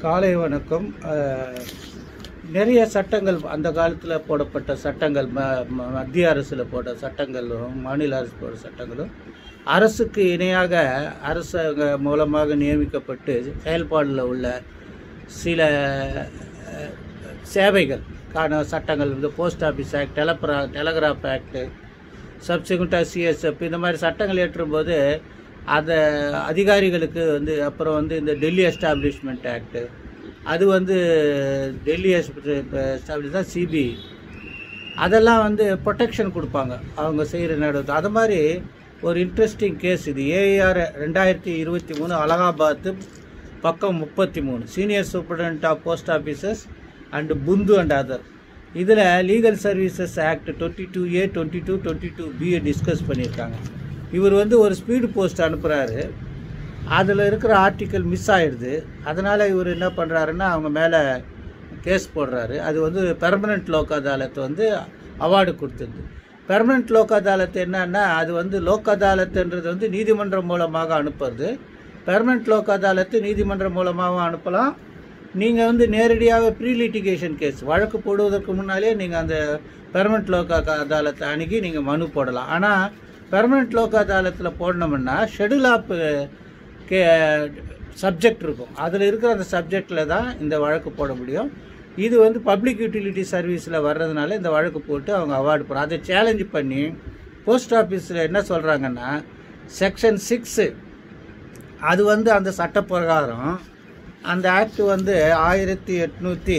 காலை வணக்கம் அஹ், நிறைய சட்டங்கள் அந்த காலத்தில் போடப்பட்ட சட்டங்கள் ம ம- மத்திய அரசில் போட்ட சட்டங்களும் மாநில அரசு போட்ட சட்டங்களும் அரசுக்கு இணையாக அரசாங்க மூலமாக நியமிக்கப்பட்டு செயல்பாடில் உள்ள சில அஹ், சேவைகள் கான சட்டங்கள் வந்து போஸ்ட் ஆஃபீஸ் ஆக்ட் டெலப்ரா டெலகிராஃப் ஆக்ட்டு சப்சிக்வெண்ட்டாக சிஎஸ்எஃப் இந்த மாதிரி சட்டங்கள் ஏற்றும்போது அந்த அதிகாரிகளுக்கு வந்து அப்புறம் வந்து இந்த டெல்லி எஸ்டாப்ளிஷ்மெண்ட் ஆக்ட்டு அது வந்து டெல்லி எஸ்டாப்ளிஷ் தான் சிபிஐ அதெல்லாம் வந்து ப்ரொடெக்ஷன் கொடுப்பாங்க அவங்க செய்கிற நடவடிக்கை அது மாதிரி ஒரு இன்ட்ரெஸ்டிங் கேஸ் இது ஏஆர் ரெண்டாயிரத்தி இருபத்தி மூணு அலகாபாத்து பக்கம் முப்பத்தி மூணு senior superintendent of post officers and புந்து அண்ட் அதர் இதில் legal services act twenty two A twenty two twenty two PA discuss பண்ணியிருக்காங்க இவர் வந்து ஒரு ஸ்பீடு போஸ்ட் அனுப்புகிறாரு அதில் இருக்கிற ஆர்டிக்கல் மிஸ் ஆயிடுது அதனால் இவர் என்ன பண்ணுறாருன்னா அவங்க மேலே கேஸ் போடுறாரு அது வந்து பெர்மனண்ட் லோக் அதாலத் வந்து அவார்டு கொடுத்தது பெர்மனண்ட் லோக் அதாலத் என்னன்னா அது வந்து லோக் அதாலத்துன்றது வந்து நீதிமன்றம் மூலமாக அனுப்புறது பெர்மனண்ட் லோக் அதாலத்து நீதிமன்றம் மூலமாகவும் அனுப்பலாம் நீங்கள் வந்து நேரடியாக ப்ரீ லிட்டிகேஷன் கேஸ் வழக்கு போடுவதற்கு முன்னாலே நீங்கள் அந்த பெர்மனண்ட் லோக் அதாலத்தை அணுகி நீங்கள் மனு போடலாம் ஆனால் பெர்மனண்ட் லோக் அதாலத்தில் போடணும்னா ஷெடியூல் ஆஃப் கே சப்ஜெக்ட் இருக்கும் அதில் இருக்கிற அந்த சப்ஜெக்டில் தான் இந்த வழக்கு போட முடியும் இது வந்து பப்ளிக் யூட்டிலிட்டி சர்வீஸில் வர்றதுனால இந்த வழக்கு போட்டு அவங்க அவார்டு போடுறாங்க அதை சேலஞ்ச் பண்ணி போஸ்ட் ஆஃபீஸில் என்ன சொல்கிறாங்கன்னா செக்ஷன் சிக்ஸு அது வந்து அந்த சட்ட பிரகாரம் அந்த ஆக்ட் வந்து ஆயிரத்தி எட்நூற்றி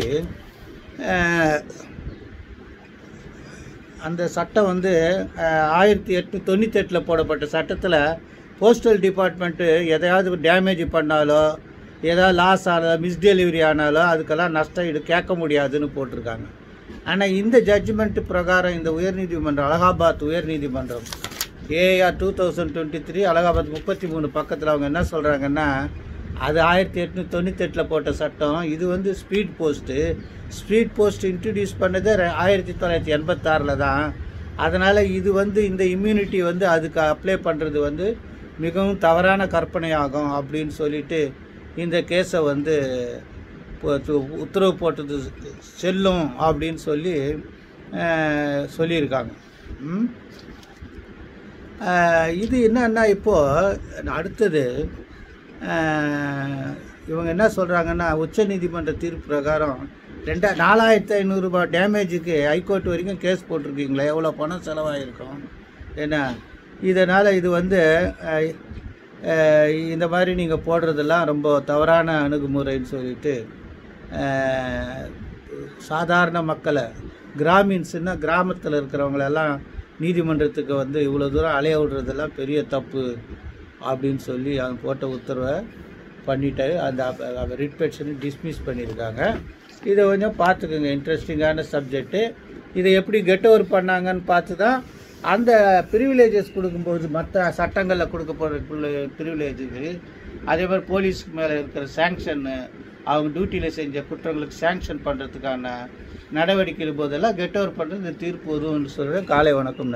அந்த சட்டம் வந்து அஹ், ஆயிரத்தி எட்நூற்றி தொண்ணூத்தெட்டில் போடப்பட்ட சட்டத்தில் போஸ்டல் டிபார்ட்மெண்ட்டு எதையாவது டேமேஜ் பண்ணாலோ ஏதாவது லாஸ் ஆனாலோ மிஸ்டெலிவரி ஆனாலோ அதுக்கெல்லாம் நஷ்டம் ஈடு கேட்க முடியாதுன்னு போட்டிருக்காங்க ஆனால் இந்த ஜட்ஜ்மெண்ட் பிரகாரம் இந்த உயர்நீதிமன்றம் அலகாபாத் உயர்நீதிமன்றம் AR two thousand twenty three Allahabad முப்பத்தி மூணு பக்கத்தில் அவங்க என்ன சொல்கிறாங்கன்னா அது ஆயிரத்தி எட்நூற்றி தொண்ணூத்தெட்டில் போட்ட சட்டம் இது வந்து speed post speed post introduce பண்ணது ரெ- ஆயிரத்தி தொள்ளாயிரத்தி எண்பத்தாறில் தான் அதனால் இது வந்து இந்த இம்யூனிட்டி வந்து அதுக்கு அப்ளை பண்ணுறது வந்து மிகவும் தவறான கற்பனையாகும் அப்படின்னு சொல்லிட்டு இந்த கேஸை வந்து இப்போ து- உத்தரவு போட்டது செல்லும் அப்படின்னு சொல்லி அஹ், சொல்லியிருக்காங்க ம்? அஹ், இது என்னன்னா இப்போது அடுத்தது அஹ், இவங்க என்ன சொல்கிறாங்கன்னா உச்சநீதிமன்ற தீர்ப்பு பிரகாரம் ரெண்டா நாலாயிரத்தி ஐநூறுரூபா டேமேஜுக்கு ஹைகோர்ட் வரைக்கும் கேஸ் போட்டிருக்கீங்களே எவ்வளோ பணம் செலவாயிருக்கும் என்ன இதனால் இது வந்து அஹ், அஹ், இந்த மாதிரி நீங்கள் போடுறதெல்லாம் ரொம்ப தவறான அணுகுமுறைன்னு சொல்லிட்டு அஹ், சாதாரண மக்களை கிராமின்ஸுன்னா கிராமத்தில் இருக்கிறவங்களெல்லாம் நீதிமன்றத்துக்கு வந்து இவ்வளோ தூரம் அலைய விடுறதெல்லாம் பெரிய தப்பு அப்படின்னு சொல்லி அவங்க போட்ட உத்தரவை பண்ணிட்டு அந்த ரிட் பெட்டிஷனை டிஸ்மிஸ் பண்ணியிருக்காங்க இதை கொஞ்சம் பார்த்துக்குங்க இன்ட்ரெஸ்டிங்கான சப்ஜெக்ட்டு இதை எப்படி கெட் ஓவர் பண்ணாங்கன்னு பார்த்து தான் அந்த ப்ரிவிலேஜஸ் கொடுக்கும்போது மற்ற சட்டங்களில் கொடுக்கப்படுற ப்ரிவிலேஜுக்கு அதே மாதிரி போலீஸ்க்கு மேலே இருக்கிற சேங்ஷன் அவங்க டியூட்டியில் செஞ்ச குற்றங்களுக்கு சேங்ஷன் பண்ணுறதுக்கான நடவடிக்கை போதெல்லாம் கெட் ஓவர் பண்ணுறது இந்த தீர்ப்பு உதவுன்னு சொல்கிறேன் காலை வணக்கம்